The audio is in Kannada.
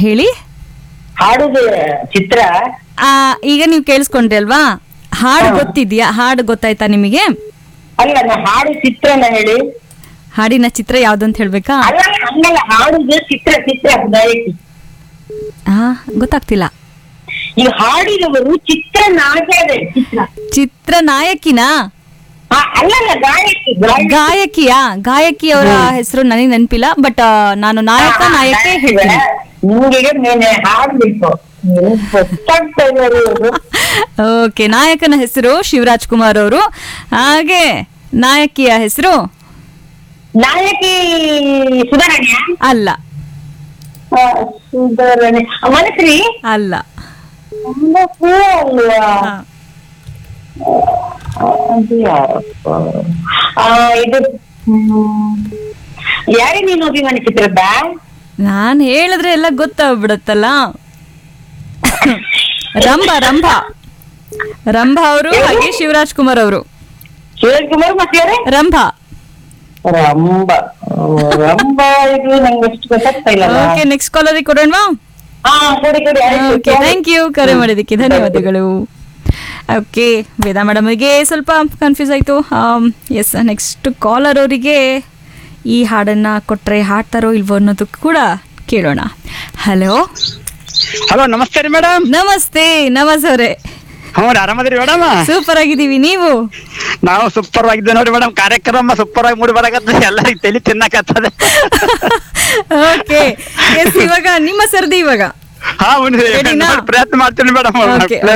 ಹೇಳಿ ಹಾಡುದು ಚಿತ್ರ ಆ, ಈಗ ನೀವು ಕೇಳಿಸ್ಕೊಂಡ್ರಿ ಅಲ್ವಾ ಹಾಡು ಗೊತ್ತಿದ್ಯಾ ಹಾಡು ಗೊತ್ತಾಯ್ತಾ ನಿಮಗೆ ಅಲ್ಲ ನಾ ಹಾಡು ಚಿತ್ರನ ಹೇಳಿ ಹಾಡಿನ ಚಿತ್ರ ಯಾವ್ದು ಅಂತ ಹೇಳ್ಬೇಕಾ ಅಲ್ಲ ಹಂಗಲ್ಲ ಹಾಡುದು ಚಿತ್ರ ಚಿತ್ರ ಗಾಯಕಿ ಹಾ ಗೊತ್ತಾಗ್ತಿಲ್ಲ ಈ ಹಾಡಿದವರು ಚಿತ್ರ ನಾಗರೇ ಚಿತ್ರ ಚಿತ್ರ ನಾಯಕಿನಾ ಆ, ಅಲ್ಲಲ್ಲ ಗಾಯಕಿ ಗಾಯಕಿ. ಗಾಯಕಿಯಾ ಗಾಯಕಿಯವರ ಹೆಸರು ನನಗೆ ನೆನಪಿಲ್ಲ ಬಟ್ ನಾನು ನಾಯಕ ಆ, ನಾಯಕಿ ಗಾಯಕಿ ಹೇಳ್ತೀನಿ ನಿಮ್ಗೆ ಮೇಲೆ ಹಾಡ್ಬೇಕು ನೀವು ಗೊತ್ತಾಗ್ತಾ ಇದ್ದಾರೆ ಇವ್ರು. ಓಕೆ ನಾಯಕನ ಹೆಸರು ಶಿವರಾಜ್ ಕುಮಾರ್ ಅವರು ಹಾಗೆ ನಾಯಕಿಯ ಹೆಸರು ನಾಯಕಿ ಸುಧಾರಣೆ ಅಲ್ಲ ಸುಧಾರಣೆ ಮನಸ್ರಿ ಅಲ್ಲ ಅಲ್ವಾ ಹಾ. ಅದು ಯಾರಪ್ಪ ಆ, ಇದು ಹ್ಮ್. ಯಾರೇ ನೀನು ಅಭಿಮಾನಿ ಚಿತ್ರದ ನಾನ್ ಹೇಳಿದ್ರೆ ಎಲ್ಲ ಗೊತ್ತಾಗ್ಬಿಡತ್ತಲ್ಲ ರಂಭ ರಂಭ ರಂಭ ಅವರು ಹಾಗೆ ಶಿವರಾಜ್ ಕುಮಾರ್ ಅವರು ಶಿವರಾಜ್ ಕುಮಾರ್ ಮತ್ತೆ ಯಾರೇ ರಂಭ ರಂಬ ಓ, ರಂಬ ಇದು ನಂಗೆ ಅಷ್ಟು ಗೊತ್ತಾಗ್ತಾ ಇಲ್ಲ ಓಕೆ ನೆಕ್ಸ್ಟ್ ಕಾಲರಿಗೆ ಕೊಡೋಣವಾ ಹಾ ಕೊಡಿ ಕೊಡಿ ಆಯ್ತು. ಓಕೆ ಥ್ಯಾಂಕ್ ಯು ಕರೆ ಮಾಡಿದ್ದಕ್ಕೆ ಧನ್ಯವಾದಗಳು ಓಕೆ ವೇದಾ ಮೇಡಮ್ಗೆ ಸ್ವಲ್ಪ ಕನ್ಫ್ಯೂಸ್ ಆಯಿತು ಎಸ್ ನೆಕ್ಸ್ಟ್ ಕಾಲರ್ ಅವರಿಗೆ ಈ ಹಾಡನ್ನ ಕೊಟ್ರೆ ಹಾಡ್ತಾರೋ ಇಲ್ವೋ ಅನ್ನೋದು ಕೂಡ ಕೇಳೋಣ ಹಲೋ ಹಲೋ ನಮಸ್ತೆ ರೀ ಮೇಡಮ್ ನಮಸ್ತೆ ನಮಸ್ ಅವರೇ ಹ್ಞೂ ರೀ ಆರಾಮದ್ರಿ ಮೇಡಮ್ ಸೂಪರ್ ಆಗಿದ್ದೀವಿ ನೀವು ನಾವು ಸೂಪರ್ ಆಗಿದ್ದೆ ನೋಡ್ರಿ ಮೇಡಮ್ ಕಾರ್ಯಕ್ರಮ ಸೂಪರ್ ಆಗಿ ಮೂಡಿ ಬರಕತ್ತ ಎಲ್ಲರಿಗೆ ತಲೆ ತಿನ್ನಕತ್ತದ ಓಕೆ ಎಸ್ ಇವಾಗ ನಿಮ್ಮ ಸರ್ದಿ ಇವಾಗ ಹಾ ಉಂಡ್ರಿ ರೆಡಿನಾ? ಪ್ರಯತ್ನ ಮಾಡ್ತೀನಿ ಮೇಡಮ್ Okay, ಪ್ಲೇ